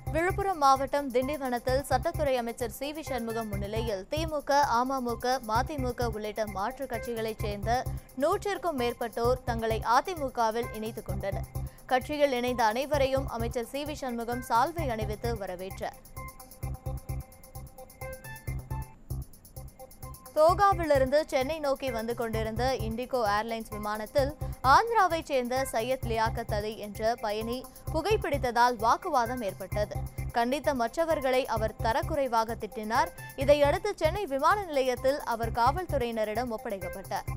விழுப்புரம் மாவட்டம் திண்டிவனத்தில் சட்டத்துறை அமைச்சர் சி வி சண்முகம் முன்னிலையில் திமுக அமமுக மதிமுக உள்ளிட்ட மாற்றுக் கட்சிகளைச் சேர்ந்த நூற்றிற்கும் மேற்பட்டோர் தங்களை அதிமுகவில் இணைத்துக் கொண்டனர் கட்சியில் இணைந்த அனைவரையும் அமைச்சர் சி வி சண்முகம் சால்வை அணிவித்து வரவேற்றார் தோகாவிலிருந்து சென்னை நோக்கி வந்து கொண்டிருந்த இண்டிகோ ஏர்லைன்ஸ் விமானத்தில் ஆந்திராவைச் சேர்ந்த சையத் லியாக்கத் அலி என்ற பயணி புகைப்பிடித்ததால் வாக்குவாதம் ஏற்பட்டது கண்டித்த மற்றவர்களை அவர் தரக்குறைவாக திட்டினார் இதையடுத்து சென்னை விமான நிலையத்தில் அவர் காவல்துறையினரிடம் ஒப்படைக்கப்பட்டார்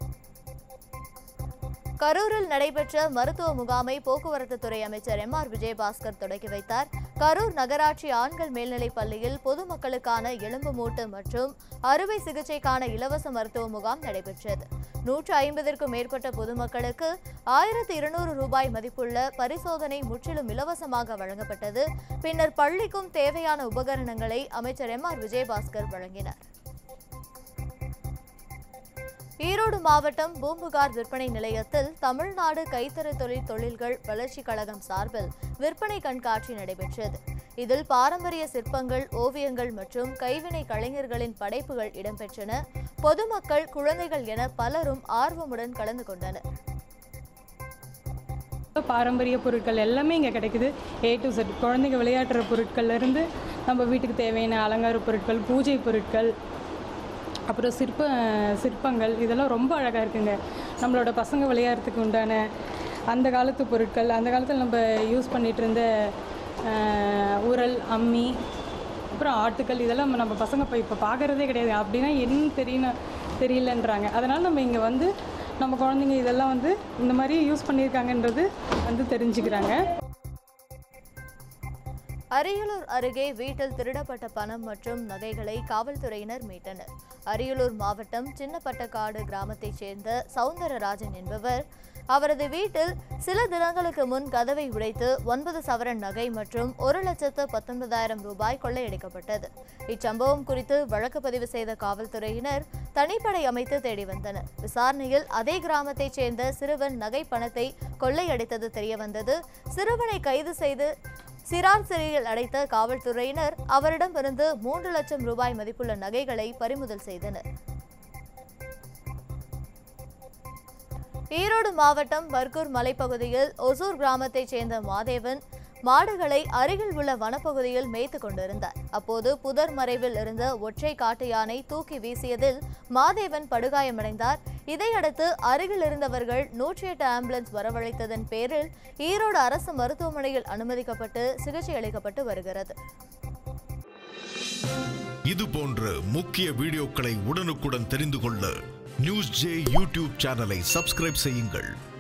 கரூரில் நடைபெற்ற மருத்துவ முகாமை போக்குவரத்து துறை அமைச்சர் எம் ஆர் விஜயபாஸ்கர் தொடங்கி வைத்தார் கரூர் நகராட்சி ஆண்கள் மேல்நிலைப் பள்ளியில் பொதுமக்களுக்கான எலும்பு மூட்டு மற்றும் அறுவை சிகிச்சைக்கான இலவச மருத்துவ முகாம் நடைபெற்றது நூற்று ஐம்பதிற்கும் மேற்பட்ட பொதுமக்களுக்கு ஆயிரத்து இருநூறு ரூபாய் மதிப்புள்ள பரிசோதனை முற்றிலும் இலவசமாக வழங்கப்பட்டது பின்னர் பள்ளிக்கும் தேவையான உபகரணங்களை அமைச்சர் எம் ஆர் விஜயபாஸ்கர் வழங்கினார் ஈரோடு மாவட்டம் பூம்புகார் விற்பனை நிலையத்தில் தமிழ்நாடு கைத்தறி தொழில் தொழில்கள் வளர்ச்சிக் கழகம் சார்பில் விற்பனை கண்காட்சி நடைபெற்றது இதில் பாரம்பரிய சிற்பங்கள் ஓவியங்கள் மற்றும் கைவினை கலைஞர்களின் படைப்புகள் இடம்பெற்றன பொதுமக்கள் குழந்தைகள் என பலரும் ஆர்வமுடன் கலந்து கொண்டனர் பாரம்பரிய பொருட்கள் எல்லாமே இங்கே கிடைக்குது ஏ டு செட் குழந்தைங்க விளையாடுற பொருட்கள்ல இருந்து நம்ம வீட்டுக்கு தேவையான அலங்கார பொருட்கள் பூஜை பொருட்கள் அப்புறம் சிற்ப சிற்பங்கள் இதெல்லாம் ரொம்ப அழகாக இருக்குங்க நம்மளோட பசங்க விளையாடுறதுக்கு உண்டான அந்த காலத்து பொருட்கள் அந்த காலத்தில் நம்ம யூஸ் பண்ணிட்டு இருந்த அஹ், உரல் அம்மி அப்புறம் ஆட்டுக்கள் இதெல்லாம் நம்ம பசங்க இப்போ இப்போ பார்க்குறதே கிடையாது அப்படின்னா என்ன தெரியணும் தெரியலன்றாங்க அதனால் நம்ம இங்கே வந்து நம்ம குழந்தைங்க இதெல்லாம் வந்து இந்த மாதிரி யூஸ் பண்ணியிருக்காங்கன்றது வந்து தெரிஞ்சுக்கிறாங்க அரியலூர் அருகே வீட்டில் திருடப்பட்ட பணம் மற்றும் நகைகளை காவல்துறையினர் மீட்டனர் அரியலூர் மாவட்டம் சின்னப்பட்டக்காடு கிராமத்தைச் சேர்ந்த சவுந்தரராஜன் என்பவர் அவரது வீட்டில் சில தினங்களுக்கு முன் கதவை உடைத்து ஒன்பது சவரன் நகை மற்றும் ஒரு லட்சத்து பத்தொன்பதாயிரம் ரூபாய் கொள்ளையடிக்கப்பட்டது இச்சம்பவம் குறித்து வழக்கு பதிவு செய்த காவல்துறையினர் தனிப்படை அமைத்து தேடி வந்தனர் விசாரணையில் அதே கிராமத்தைச் சேர்ந்த சிறுவன் நகை பணத்தை கொள்ளையடித்தது தெரியவந்தது சிறுவனை கைது செய்து சிறார் சிறையில் அடைத்த காவல்துறையினர் அவரிடமிருந்து மூன்று லட்சம் ரூபாய் மதிப்புள்ள நகைகளை பறிமுதல் செய்தனர் ஈரோடு மாவட்டம் பர்கூர் மலைப்பகுதியில் ஒசூர் கிராமத்தைச் சேர்ந்த மாதேவன் மாடுகளை அருகில் உள்ள வனப்பகுதியில் மேய்த்து கொண்டிருந்தார் அப்போது புதர் மறைவில் இருந்த ஒற்றை காட்டு யானை தூக்கி வீசியதில் மாதேவன் படுகாயமடைந்தார் இதையடுத்து அருகில் இருந்தவர்கள் நூற்றி எட்டு ஆம்புலன்ஸ் வரவழைத்ததன் பேரில் ஈரோடு அரசு மருத்துவமனையில் அனுமதிக்கப்பட்டு சிகிச்சை அளிக்கப்பட்டு வருகிறது இது போன்ற முக்கிய வீடியோக்களை உடனுக்குடன் தெரிந்து கொள்ள நியூஸ் ஜே யூடியூப் சேனலை சப்ஸ்கிரைப் செய்யுங்கள்